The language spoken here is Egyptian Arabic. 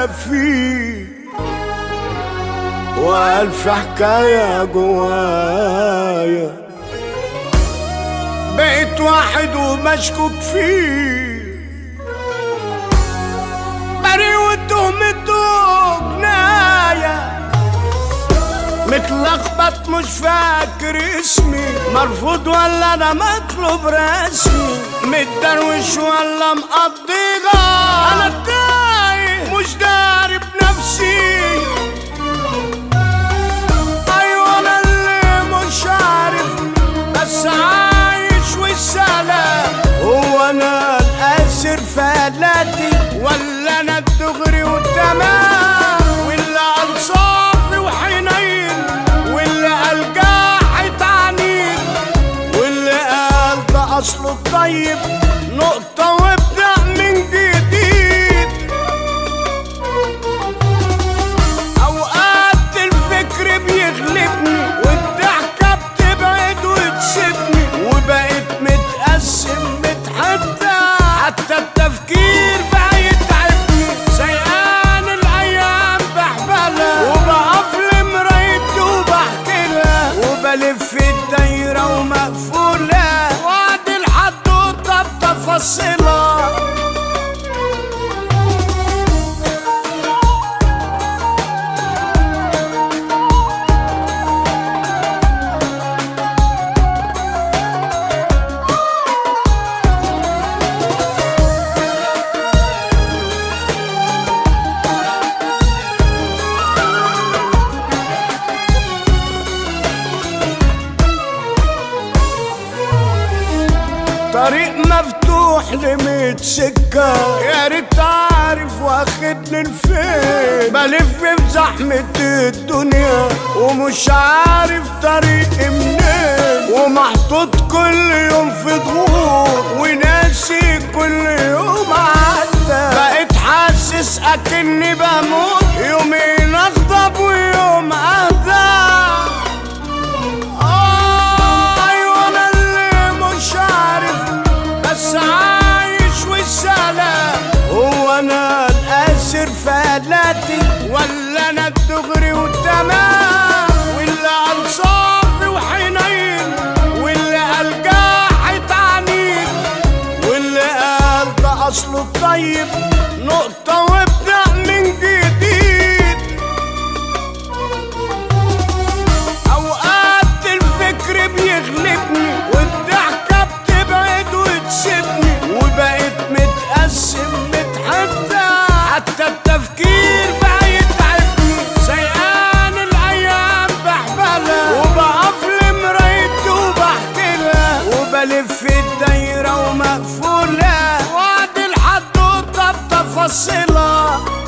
فيه وألف حكاية جوايا بقيت واحد ومشكوك فيه بريء وتهمته جناية متلخبط مش فاكر اسمي مرفوض ولا انا مطلوب رسمي متدروش ولا مقضيها انا تايه مش داري بنفسي ايوه انا اللي مش عارف بس عايش والسلام هو انا الاسر فلاتي ولا انا الدغري والتمام واللي قال صافي وحنين واللي قال جاحد عنيد واللي قال ده اصله الطيب نقطة وابدأ من جديد اوقات الفكر بيغلبني والضحكة بتبعد وتسيبني وبقيت متقسم متحدى حتى التفكير بقى يتعبني سيئان الايام بحبلها وبقف لمرايتي وبحكي لها وبلف الدايرة ومقفولة وعد الحدوتة بتفاصيلها طريق مفتوح لميت سكة يا ريت عارف واخدني لفين بلف في زحمة الدنيا ومش عارف طريقي منين ومحطوط كل يوم في ضغوط وناسي كل يوم عدى بقيت حاسس اكني بموت يومين اغضب ويوم اهدى آه، أيوة أنا اللي مش عارف بس عايش والسلام هو أنا الأسر فلاتي ولا أنا الدغري والتمام واللي قال صافي وحنين واللي قال جاحد عنيد واللي قال ده أصله الطيب نقطة وابدأ من جديد اوقات الفكر بيغلبني والضحكة بتبعد وتسيبني وبقيت متقسم متحدى حتى التفكير بقى يتعبني سيئان الايام بحبلها وبقف لمرايتي وبحكي لها وبلف الدايرة ومقفولة وعد الحدوتة بتفاصيلها